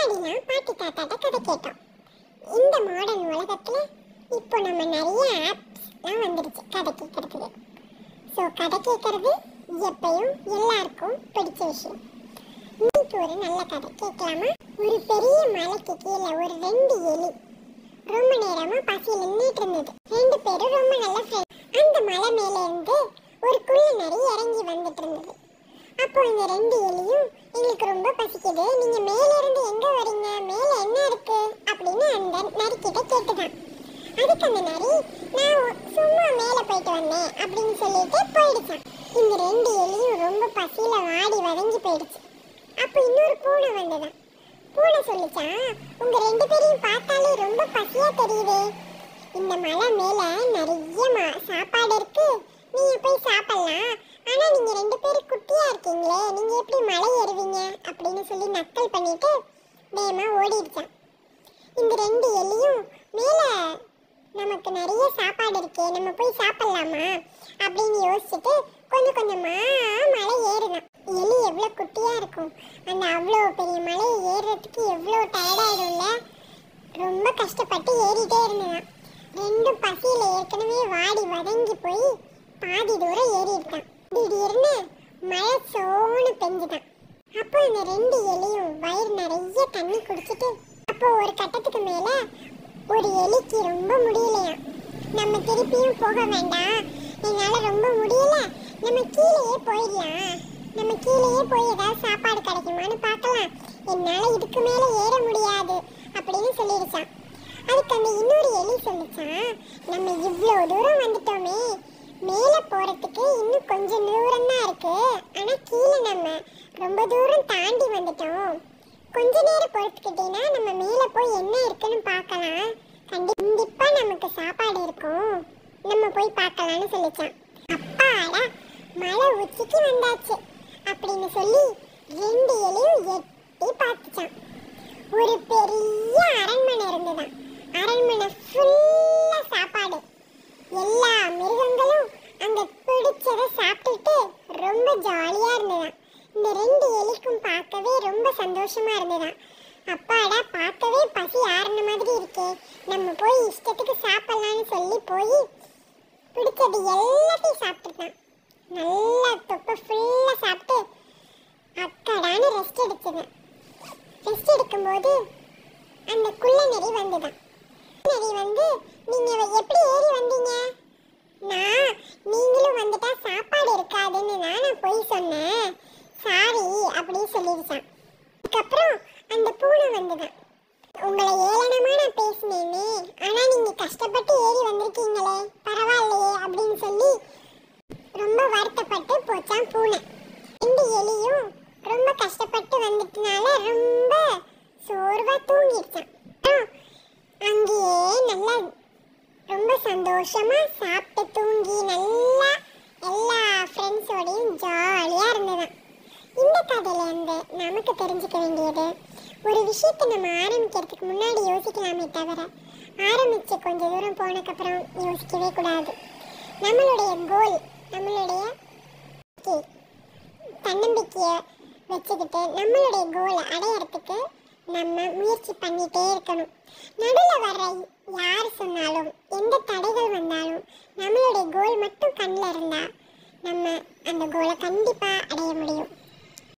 முன்னாடிலாம் பாட்டி தாத்தாட்ட கதை கேட்டோம் இந்த மாடர்ன் உலகத்துல இப்போ நம்ம நிறைய ஆப்ஸ்லாம் வந்துடுச்சு கதை கேட்கறதுக்கு ஸோ கதை கேட்கறது எப்பயும் எல்லாருக்கும் பிடிச்ச விஷயம் இன்னைக்கு ஒரு நல்ல கதை கேட்கலாமா ஒரு பெரிய மலைக்கு கீழே ஒரு ரெண்டு எலி ரொம்ப நேரமா பசியில் நின்றுட்டு இருந்தது ரெண்டு பேரும் ரொம்ப நல்ல ஃப்ரெண்ட் அந்த மலை மேல இருந்து ஒரு குள்ள நரி இறங்கி வந்துட்டு இருந்தது அப்போ இந்த ரெண்டு எலியும் எங்களுக்கு ரொம்ப பசிக்குது நீங்க மேல இருந்து எங்க வரீங்க மேல என்ன இருக்கு அப்படின்னு அந்த நரிக்கிட்ட கேட்டுதான் அதுக்கு அந்த நரி நான் சும்மா மேல போயிட்டு வந்தேன் அப்படின்னு சொல்லிட்டு போயிடுச்சான் இந்த ரெண்டு எலியும் ரொம்ப பசியில வாடி வதங்கி போயிடுச்சு அப்போ இன்னொரு பூனை வந்ததான் பூனை சொல்லிச்சான் உங்க ரெண்டு பேரையும் பார்த்தாலே ரொம்ப பசியா தெரியுதே இந்த மலை மேல நிறைய ம- சாப்பாடு இருக்கு நீங்க போய் சாப்பிடலாம் ஆனா நீங்க ரெண்டு பேரும் குட்டியா இருக்கீங்களே நீங்க எப்படி மலை ஏறுவீங்க அப்படின்னு சொல்லி நக்கல் பண்ணிட்டு வேகமா ஓடிடுச்சான் இந்த ரெண்டு எலியும் மேல நமக்கு நிறைய சாப்பாடு இருக்கே நம்ம போய் சாப்பிடலாமா அப்படின்னு யோசிச்சுட்டு கொஞ்சம் கொஞ்சமா மலை ஏறுதான் எலி எவ்வளோ குட்டியா இருக்கும் அந்த அவ்வளோ பெரிய மலை ஏறுறதுக்கு எவ்வளோ டயர்டாயிடும்ல ரொம்ப கஷ்டப்பட்டு ஏறிட்டே இருந்ததான் ரெண்டும் பசியில ஏற்கனவே வாடி வதங்கி போய் பாதி தூரம் ஏறி இருக்கான் திடீர்னு மழை சோனு பெஞ்சுதான் அப்போ இந்த ரெண்டு எலியும் வயிறு நிறைய தண்ணி குடிச்சிட்டு அப்போ ஒரு கட்டத்துக்கு மேல ஒரு எலிக்கு ரொம்ப முடியலையாம் நம்ம திருப்பியும் போக வேண்டாம் என்னால ரொம்ப முடியல நம்ம கீழேயே போயிடலாம் நம்ம கீழேயே போய் ஏதாவது சாப்பாடு கிடைக்குமான்னு பார்க்கலாம் என்னால இதுக்கு மேல ஏற முடியாது அப்படின்னு சொல்லிடுச்சான் அதுக்கு அந்த இன்னொரு எலி சொல்லிச்சான் நம்ம இவ்வளோ தூரம் வந்துட்டோமே மேலே போறதுக்கு இன்னும் கொஞ்சம் தூரம் தான் இருக்கு ஆனா கீழே நம்ம ரொம்ப தூரம் தாண்டி வந்துட்டோம் கொஞ்ச நேரம் பொறுத்துக்கிட்டீங்கன்னா நம்ம மேலே போய் என்ன இருக்குன்னு பார்க்கலாம் கண்டிப்பா நமக்கு சாப்பாடு இருக்கும் நம்ம போய் பார்க்கலாம்னு சொல்லிச்சான் அப்பாடா மலை உச்சிக்கு வந்தாச்சு அப்படின்னு சொல்லி ரெண்டு எலியும் எட்டி பார்த்துச்சான் ஒரு பெரிய அரண்மனை இருந்ததாம் அரண்மனை ஃபுல்லா சாப்பாடு எல்லா மிருகங்களும் அங்க பிடிச்சதை சாப்பிட்டுட்டு ரொம்ப ஜாலியா இருந்ததாம் இந்த ரெண்டு எலிக்கும் பார்க்கவே ரொம்ப சந்தோஷமா இருந்ததாம் அப்பாடா பார்க்கவே பசி ஆறுன மாதிரி இருக்கே நம்ம போய் இஷ்டத்துக்கு சாப்பிடலாம்னு சொல்லி போய் பிடிச்சது எல்லாத்தையும் சாப்பிட்டுட்டான் நல்லா தொப்பை ஃபுல்லா சாப்பிட்டு அக்கடான்னு ரெஸ்ட் எடுத்தது ரெஸ்ட் எடுக்கும்போது அந்த குள்ள நரி வந்துதான் நரி வந்து நீங்க எப்படி ஏறி வந்தீங்க நான் நீங்களும் வந்துட்டா சாப்பாடு இருக்காதுன்னு தான் நான் போய் சொன்னேன் சாரி அப்படின்னு சொல்லிடுச்சான் அதுக்கப்புறம் அந்த பூனை வந்துதான் உங்களை ஏளனமா நான் பேசினேனே ஆனா நீங்க கஷ்டப்பட்டு ஏறி வந்திருக்கீங்களே பரவாயில்லையே அப்படின்னு சொல்லி ரொம்ப வருத்தப்பட்டு போச்சான் பூனை ரெண்டு எலியும் ரொம்ப கஷ்டப்பட்டு வந்துட்டனால ரொம்ப சோர்வா தூங்கிடுச்சான் அப்புறம் அங்கேயே நல்லா ரொம்ப சந்தோஷமா சாப்பிட்டு தூங்கி நல்லா எல்லா ஃப்ரெண்ட்ஸோடையும் ஜாலியா இருந்ததாம் இந்த கதையில இருந்து நமக்கு தெரிஞ்சுக்க வேண்டியது ஒரு விஷயத்தை நம்ம ஆரம்பிக்கிறதுக்கு முன்னாடி யோசிக்கலாமே தவிர ஆரம்பிச்சு கொஞ்ச தூரம் போனதுக்கப்புறம் யோசிக்கவே கூடாது நம்மளுடைய கோல் நம்மளுடைய okay, தன்னம்பிக்கையை வச்சுக்கிட்டு நம்மளுடைய கோலை அடையறதுக்கு நம்ம முயற்சி பண்ணிட்டே இருக்கணும் நடுவில் வர யார் சொன்னாலும் எந்த தடைகள் வந்தாலும் நம்மளுடைய கோல் மட்டும் கண்ணில் இருந்தால் நம்ம அந்த கோலை கண்டிப்பாக அடைய முடியும்